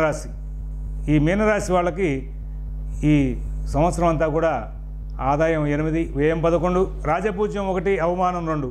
మీనరాశి ఈ మీనరాశి వాళ్ళకి ఈ సంవత్సరం అంతా కూడా ఆదాయం ఎనిమిది వ్యయం పదకొండు రాజపూజ్యం ఒకటి అవమానం రెండు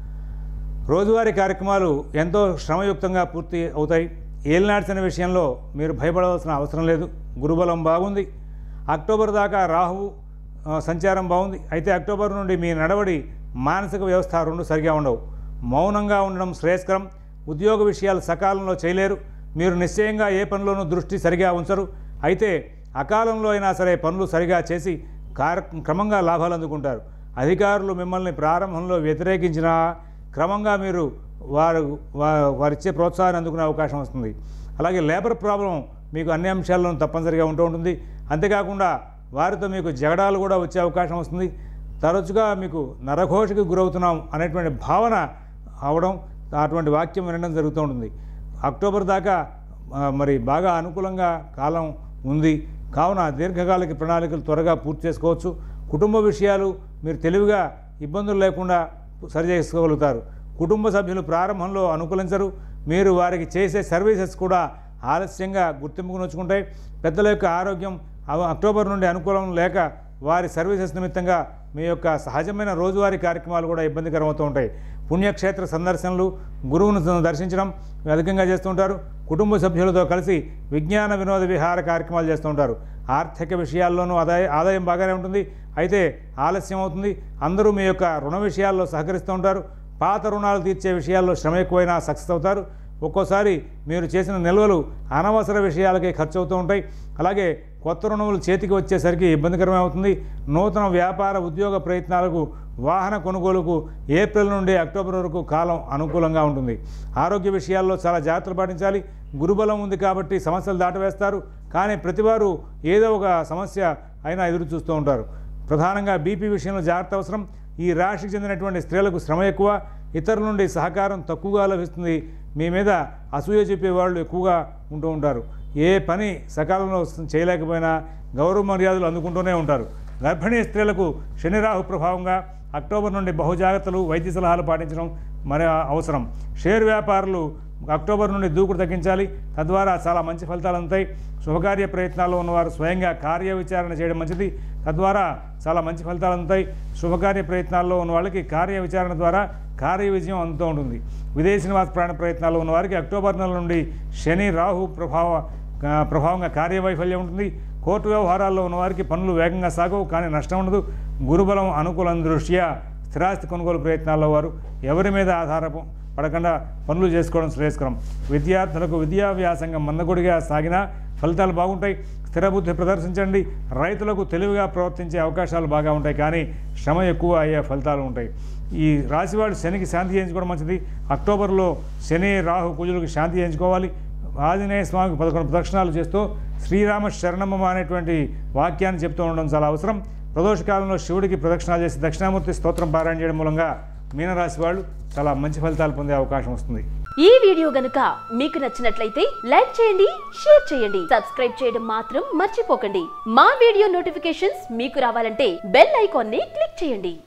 రోజువారీ కార్యక్రమాలు ఎంతో శ్రమయుక్తంగా పూర్తి అవుతాయి ఏలినాడ్చిన విషయంలో మీరు భయపడవలసిన అవసరం లేదు గురుబలం బాగుంది అక్టోబర్ దాకా రాహువు ఆ, సంచారం బాగుంది అయితే అక్టోబర్ నుండి మీ నడవడి మానసిక వ్యవస్థ రెండు సరిగా ఉండవు మౌనంగా ఉండడం శ్రేయస్కరం ఉద్యోగ విషయాలు సకాలంలో చేయలేరు మీరు నిశ్చయంగా ఏ పనిలోనూ దృష్టి సరిగా ఉంచరు అయితే అకాలంలో అయినా సరే పనులు సరిగా చేసి కార క్రమంగా లాభాలు అందుకుంటారు అధికారులు మిమ్మల్ని ప్రారంభంలో వ్యతిరేకించినా క్రమంగా మీరు వారు వా- వారిచ్చే ప్రోత్సాహాన్ని అందుకునే అవకాశం వస్తుంది అలాగే లేబర్ ప్రాబ్లం మీకు అన్ని అంశాల్లోనూ తప్పనిసరిగా ఉంటూ ఉంటుంది అంతేకాకుండా వారితో మీకు జగడాలు కూడా వచ్చే అవకాశం వస్తుంది తరచుగా మీకు నరఘోషకి గురవుతున్నాం అనేటువంటి భావన అవడం అటువంటి వాక్యం వినడం జరుగుతూ ఉంటుంది అక్టోబర్ దాకా ఆ, మరి బాగా అనుకూలంగా కాలం ఉంది కావున దీర్ఘకాలిక ప్రణాళికలు త్వరగా పూర్తి చేసుకోవచ్చు కుటుంబ విషయాలు మీరు తెలివిగా ఇబ్బందులు లేకుండా సరి చేసుకోగలుగుతారు కుటుంబ సభ్యులు ప్రారంభంలో అనుకూలించరు మీరు వారికి చేసే సర్వీసెస్ కూడా ఆలస్యంగా గుర్తింపుకు నొచ్చుకుంటాయి పెద్దల యొక్క ఆరోగ్యం అవ- అక్టోబర్ నుండి అనుకూలం లేక వారి సర్వీసెస్ నిమిత్తంగా మీ యొక్క సహజమైన రోజువారీ కార్యక్రమాలు కూడా ఇబ్బందికరం అవుతూ ఉంటాయి పుణ్యక్షేత్ర సందర్శనలు గురువును దర్శించడం అధికంగా చేస్తుంటారు కుటుంబ సభ్యులతో కలిసి విజ్ఞాన వినోద విహార కార్యక్రమాలు చేస్తూ ఉంటారు ఆర్థిక విషయాల్లోనూ ఆదాయ ఆదాయం బాగానే ఉంటుంది అయితే ఆలస్యం అవుతుంది అందరూ మీ యొక్క రుణ విషయాల్లో సహకరిస్తూ ఉంటారు పాత రుణాలు తీర్చే విషయాల్లో శ్రమ ఎక్కువైనా సక్సెస్ అవుతారు ఒక్కోసారి మీరు చేసిన నిల్వలు అనవసర విషయాలకే ఖర్చు అవుతూ ఉంటాయి అలాగే కొత్త రుణములు చేతికి వచ్చేసరికి ఇబ్బందికరమే అవుతుంది నూతన వ్యాపార ఉద్యోగ ప్రయత్నాలకు వాహన కొనుగోలుకు ఏప్రిల్ నుండి అక్టోబర్ వరకు కాలం అనుకూలంగా ఉంటుంది ఆరోగ్య విషయాల్లో చాలా జాగ్రత్తలు పాటించాలి గురుబలం ఉంది కాబట్టి సమస్యలు దాటవేస్తారు కానీ ప్రతివారు ఏదో ఒక సమస్య అయినా ఎదురు చూస్తూ ఉంటారు ప్రధానంగా బీపీ విషయంలో జాగ్రత్త అవసరం ఈ రాశికి చెందినటువంటి స్త్రీలకు శ్రమ ఎక్కువ ఇతరుల నుండి సహకారం తక్కువగా లభిస్తుంది మీ మీద అసూయ చెప్పే వాళ్ళు ఎక్కువగా ఉంటూ ఉంటారు ఏ పని సకాలంలో చేయలేకపోయినా గౌరవ మర్యాదలు అందుకుంటూనే ఉంటారు గర్భిణీ స్త్రీలకు శనిరాహు ప్రభావంగా అక్టోబర్ నుండి బహుజాగ్రత్తలు వైద్య సలహాలు పాటించడం మరి అవసరం షేర్ వ్యాపారులు అక్టోబర్ నుండి దూకుడు తగ్గించాలి తద్వారా చాలా మంచి ఫలితాలు అందుతాయి శుభకార్య ప్రయత్నాల్లో ఉన్నవారు స్వయంగా కార్య విచారణ చేయడం మంచిది తద్వారా చాలా మంచి ఫలితాలు అందుతాయి శుభకార్య ప్రయత్నాల్లో ఉన్న వాళ్ళకి కార్య విచారణ ద్వారా కార్య విజయం అందుతూ ఉంటుంది విదేశీ నివాస ప్రయాణ ప్రయత్నాల్లో ఉన్న వారికి అక్టోబర్ నెల నుండి శని రాహు ప్రభావ ఆ, ప్రభావంగా కార్యవైఫల్యం ఉంటుంది కోర్టు వ్యవహారాల్లో ఉన్నవారికి పనులు వేగంగా సాగవు కానీ నష్టం ఉండదు గురుబలం అనుకూలం దృష్ట్యా స్థిరాస్తి కొనుగోలు ప్రయత్నాల్లో వారు ఎవరి మీద ఆధారప పడకుండా పనులు చేసుకోవడం శ్రేయస్కరం విద్యార్థులకు విద్యా వ్యాసంగం మందకొడిగా సాగినా ఫలితాలు బాగుంటాయి స్థిరబుద్ధి ప్రదర్శించండి రైతులకు తెలివిగా ప్రవర్తించే అవకాశాలు బాగా ఉంటాయి కానీ శ్రమ ఎక్కువ అయ్యే ఫలితాలు ఉంటాయి ఈ రాశివాడు శనికి శాంతి చేయించుకోవడం మంచిది అక్టోబర్లో శని రాహు కుజులకు శాంతి చేయించుకోవాలి ఆంజనేయ స్వామికి పదకొండు ప్రదక్షిణాలు చేస్తూ శ్రీరామ శరణమ్మ అనేటువంటి వాక్యాన్ని చెప్తూ ఉండడం చాలా అవసరం ప్రదోష కాలంలో శివుడికి ప్రదక్షిణాలు చేసి దక్షిణామూర్తి స్తోత్రం పారాయణ చేయడం మూలంగా మీనరాశి వాళ్ళు చాలా మంచి ఫలితాలు పొందే అవకాశం వస్తుంది ఈ వీడియో గనుక మీకు నచ్చినట్లయితే లైక్ చేయండి షేర్ చేయండి సబ్స్క్రైబ్ చేయడం మాత్రం మర్చిపోకండి మా వీడియో నోటిఫికేషన్స్ మీకు రావాలంటే బెల్ ఐకాన్ ని క్లిక్ చేయండి